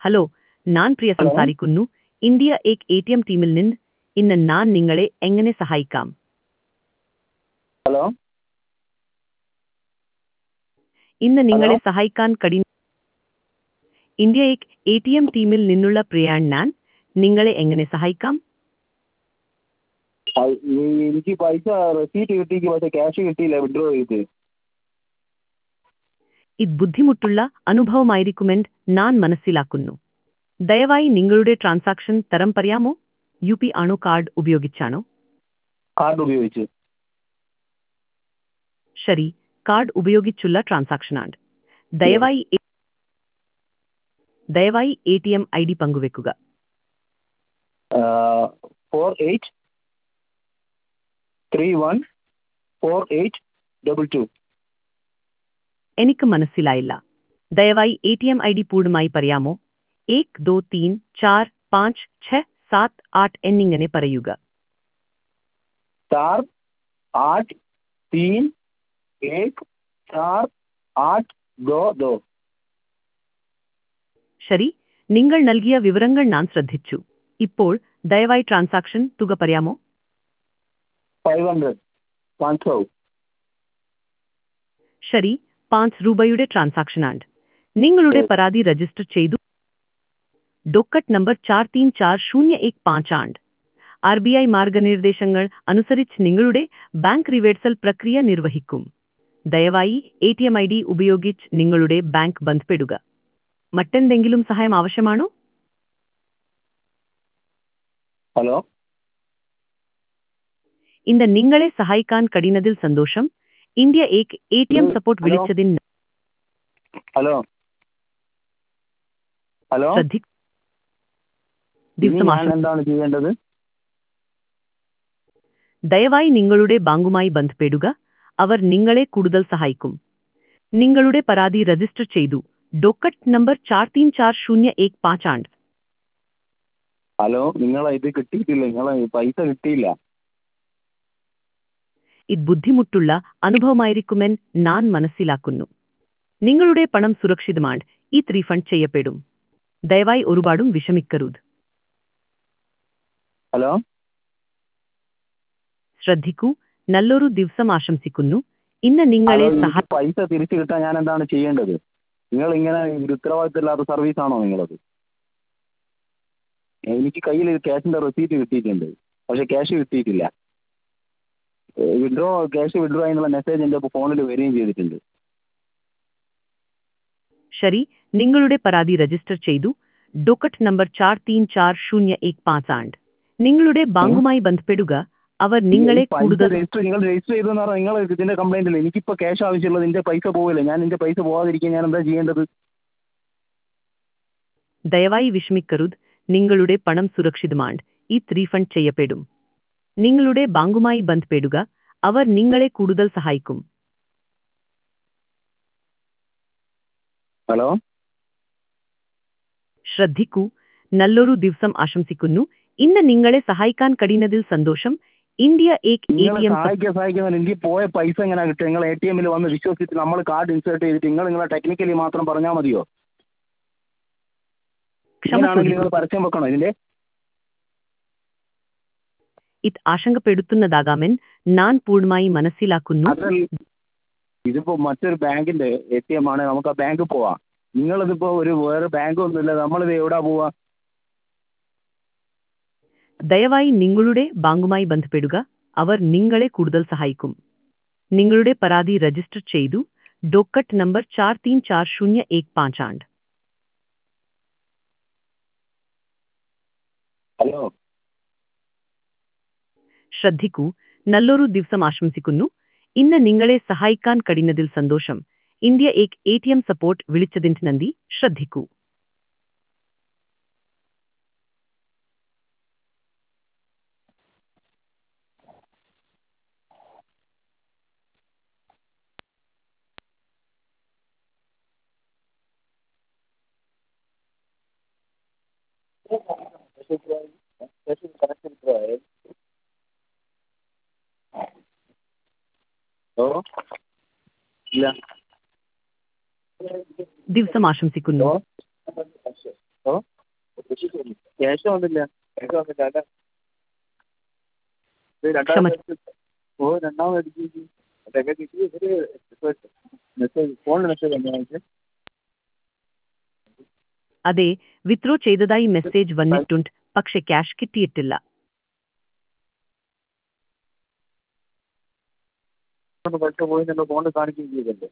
Hello ഞാൻ Priya hello സംസാരിക്കുന്നു India ഏക് എ ടി എം ടീമിൽ നിന്ന് ഇന്ന് ഞാൻ നിങ്ങളെ എങ്ങനെ സഹായിക്കാം ഹലോ ഇന്ന് ഹലോ നിങ്ങളെ സഹായിക്കാൻ കഴിയും ഇന്ത്യ ഏക് എ ടി എം ടീമിൽ നിന്നുള്ള പ്രിയാൻ ഞാൻ നിങ്ങളെ എങ്ങനെ സഹായിക്കാം ആ, ഈ- എനിക്ക് പൈസ റെസീറ്റ് കിട്ടിക്ക് പക്ഷേ ക്യാഷ് കിട്ടിയില്ല വിഡ്രോ ചെയ്ത് ഇത് ബുദ്ധിമുട്ടുള്ള അനുഭവമായിരിക്കുമെന്ന് ഞാൻ മനസ്സിലാക്കുന്നു ദയവായി നിങ്ങളുടെ ട്രാൻസാക്ഷൻ തരം പറയാമോ യു പി ആണോ കാർഡ് ഉപയോഗിച്ചാണോ കാർഡ് ഉപയോഗിച്ച് ശരി കാർഡ് ഉപയോഗിച്ചുള്ള ട്രാൻസാക്ഷനാണ് ദയവായി എ- ദയവായി A T M I D പങ്കുവെക്കുക four eight three one four eight double two എനിക്ക് മനസ്സിലായില്ല ദയവായി എ ടി എം ഐ ഡി പൂർണ്ണമായി പറയാമോ ഏക് ദോ തീൻ ചാർ പാഞ്ച് ഛ സാത് ആട്ട് എന്നിങ്ങനെ പറയുക चार आठ तीन एक चार आठ दो दो ശരി നിങ്ങൾ നൽകിയ വിവരങ്ങൾ ഞാൻ ശ്രദ്ധിച്ചു ഇപ്പോൾ ദയവായി ട്രാൻസാക്ഷൻ തുക പറയാമോ फाइव हंड्रेड पाँच सौ ശരി പാഞ്ച് രൂപയുടെ ട്രാൻസാക്ഷനാണ് നിങ്ങളുടെ Yes. പരാതി രജിസ്റ്റർ ചെയ്തു ഡോക്കറ്റ് നമ്പർ ചാർ തീൻ ചാർ ശൂന്യ ഏക് പാഞ്ച് ആണ്ട് ആർ ബി ഐ മാർഗനിർദ്ദേശങ്ങൾ അനുസരിച്ച് നിങ്ങളുടെ ബാങ്ക് റിവേഴ്സൽ പ്രക്രിയ നിർവഹിക്കും ദയവായി A T M I D ഉപയോഗിച്ച് നിങ്ങളുടെ ബാങ്ക് ബന്ധപ്പെടുക മറ്റെന്തെങ്കിലും സഹായം ആവശ്യമാണോ ഹലോ ഇന്ന് നിങ്ങളെ സഹായിക്കാൻ കഴിയുന്നതിൽ സന്തോഷം ഇന്ത്യ ഏക് എ ടി എം ഉം, സപ്പോർട്ട് ഹലോ. വിളിച്ചതിന് ഹലോ ഹലോ ശ്രദ്ധി ഇനി ദിവസം ഞാൻ ആശംസ എന്താണ് ചെയ്യേണ്ടത് ദയവായി നിങ്ങളുടെ ബാങ്കുമായി ബന്ധപ്പെടുക അവർ നിങ്ങളെ കൂടുതൽ സഹായിക്കും നിങ്ങളുടെ പരാതി രജിസ്റ്റർ ചെയ്തു ഡോക്കറ്റ് നമ്പർ ചാർ തീൻ ചാർ ശൂന്യ ഏക് പാഞ്ച് ആണ്ട് ഹലോ നിങ്ങളെ ഇത് കിട്ടിയിട്ടില്ല നിങ്ങളെ പൈസ കിട്ടിയില്ല ഇത് ബുദ്ധിമുട്ടുള്ള അനുഭവമായിരിക്കുമെന്ന് ഞാൻ മനസ്സിലാക്കുന്നു നിങ്ങളുടെ പണം സുരക്ഷിതമാണ് ഇത് റീഫണ്ട് ചെയ്യപ്പെടും ദയവായി ഒരുപാടും വിഷമിക്കരുത് ഹലോ ശ്രദ്ധിക്കൂ നല്ലൊരു ദിവസം ആശംസിക്കുന്നു ഇന്ന് ഹലോ നിങ്ങളെ എനിക്ക് സഹായ പൈസ തിരിച്ചു കിട്ടാൻ ഞാൻ എന്താണ് ചെയ്യേണ്ടത് നിങ്ങൾ ഇങ്ങനെ ഒരു ഉത്തരവാദിത്തമില്ലാത്ത സർവീസാണോ നിങ്ങളത് എനിക്ക് കയ്യിൽ ക്യാഷിന്റെ റെസീറ്റ് കിട്ടിയിട്ടുണ്ട് പക്ഷെ ക്യാഷ് കിട്ടിയിട്ടില്ല വിഡ്രോ ക്യാഷ് വിഡ്രോ ആയെന്നുള്ള മെസ്സേജ് എൻ്റെ ഫോണിൽ വരികയും ചെയ്തിട്ടുണ്ട് ശരി നിങ്ങളുടെ പരാതി രജിസ്റ്റർ ചെയ്തു ഡോക്കറ്റ് നമ്പർ ചാർ തീൻ ചാർ ശൂന്യ ഏക് പാഞ്ച് ആണ്ട് നിങ്ങളുടെ ബാങ്കുമായി ബന്ധപ്പെടുക അവർ നിങ്ങളെ ഈ പൈസ കൂടുതൽ രജിസ്റ്റർ നിങ്ങൾ രജിസ്റ്റർ ചെയ്തെന്ന് പറഞ്ഞാൽ നിങ്ങൾ ഇതിന്റെ കംപ്ലൈന്റ് ഇല്ല എനിക്കിപ്പോൾ ക്യാഷ് ആവശ്യമുള്ളത് എൻ്റെ പൈസ പോവില്ല ഞാൻ എൻ്റെ പൈസ പോവാതിരിക്കാൻ ഞാൻ എന്താ ചെയ്യേണ്ടത് ദയവായി വിഷമിക്കരുത് നിങ്ങളുടെ പണം സുരക്ഷിതമാണ് ഇത് റീഫണ്ട് ചെയ്യപ്പെടും നിങ്ങളുടെ ബാങ്കുമായി ബന്ധപ്പെടുക അവർ നിങ്ങളെ കൂടുതൽ സഹായിക്കും ഹലോ ശ്രദ്ധിക്കൂ നല്ലൊരു ദിവസം ആശംസിക്കുന്നു ഇന്ന് നിങ്ങളെ സഹായിക്കാൻ കഴിയുന്നതിൽ സന്തോഷം ഇന്ത്യ ഏക് എ നിങ്ങൾ ടി എം സഹായിക്കാൻ സഹായിക്കുന്ന എനിക്ക് പോയ പൈസ എങ്ങനെ കിട്ടുക നിങ്ങൾ എ ടി എമ്മിൽ വന്ന് വിശ്വസിച്ച് നമ്മൾ കാർഡ് ഇൻസേർട്ട് ചെയ്തിട്ട് നിങ്ങൾ നിങ്ങളെ ടെക്നിക്കലി മാത്രം പറഞ്ഞാൽ മതിയോ ക്ഷമ ഇങ്ങനെയാണെങ്കിൽ നിങ്ങൾ ചോദിക്കൂ പരസ്യം വെക്കണോ ഇതിന്റെ ഇത് ആശങ്കപ്പെടുത്തുന്നതാകാമെന്ന് ഞാൻ പൂർണ്ണമായി മനസ്സിലാക്കുന്നു അത് ഇതിപ്പോ മറ്റൊരു ബാങ്കിന്റെ എ ടി എം ആണ് നമുക്ക് ആ ബാങ്കിൽ പോവാം നിങ്ങളിതിപ്പോ ഒരു വേറെ ബാങ്ക് ഒന്നുമില്ല നമ്മളിത് എവിടാ പോവാ ദയവായി നിങ്ങളുടെ ബാങ്കുമായി ബന്ധപ്പെടുക അവർ നിങ്ങളെ കൂടുതൽ സഹായിക്കും നിങ്ങളുടെ പരാതി രജിസ്റ്റർ ചെയ്തു ഡോക്കറ്റ് നമ്പർ ചാർ തീൻ ചാർ ശൂന്യ ഏക് പാഞ്ച് ആണ്ട് ഹലോ ശ്രദ്ധിക്കൂ നല്ലൊരു ദിവസം ആശംസിക്കുന്നു ഇന്ന് നിങ്ങളെ സഹായിക്കാൻ കഴിയുന്നതിൽ സന്തോഷം ഇന്ത്യ ഏക് എ ടി എം സപ്പോർട്ട് വിളിച്ചതിന് നന്ദി ശ്രദ്ധിക്കൂ ഹലോ ഇല്ല ദിവസം ആശംസിക്കുന്നു ഹലോ ഓ ക്യാഷ് വന്നില്ല ക്യാഷ് വന്നില്ല അല്ല ഇത് രണ്ടാമത് അടിച്ചു ഓ രണ്ടാമത് അടിച്ചു അതൊക്കെ കിട്ടി ഇവർ മെസ്സേജ് ഫോണിൽ മെസ്സേജ് വന്നു എനിക്ക് അതെ വിത്ഡ്രോ ചെയ്തതായി മെസ്സേജ് വന്നിട്ടുണ്ട് പക്ഷെ ക്യാഷ് കിട്ടിയിട്ടില്ല കൊണ്ട് പൈസ പോയി എന്നുള്ള ഫോണിൽ കാണിക്കുകയും ചെയ്തല്ലേ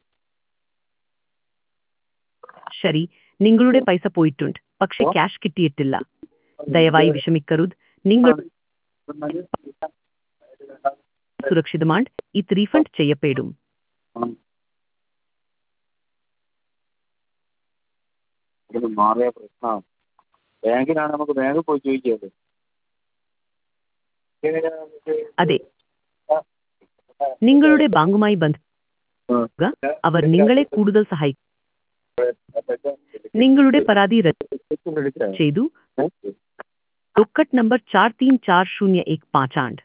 ശരി നിങ്ങളുടെ പൈസ പോയിട്ടുണ്ട് പക്ഷെ ക്യാഷ് കിട്ടിയിട്ടില്ല ദയവായി വിഷമിക്കരുത് നിങ്ങൾ സുരക്ഷിതമാണ് ഇത് റീഫണ്ട് ചെയ്യപ്പെടും ഇത് മാറിയ പ്രശ്നമാണ് ബാങ്കിലാണ് നമുക്ക് ബാങ്കിൽ പോയി ചോദിക്കാമല്ലോ അതെ നിങ്ങളുടെ ബാങ്കുമായി ബന്ധപ്പെടുക അവർ നിങ്ങളെ കൂടുതൽ സഹായിക്കും നിങ്ങളുടെ പരാതി രജിസ്റ്റർ ചെയ്തു ഡോക്കറ്റ് നമ്പർ चार तीन चार शून्य एक पाँच आठ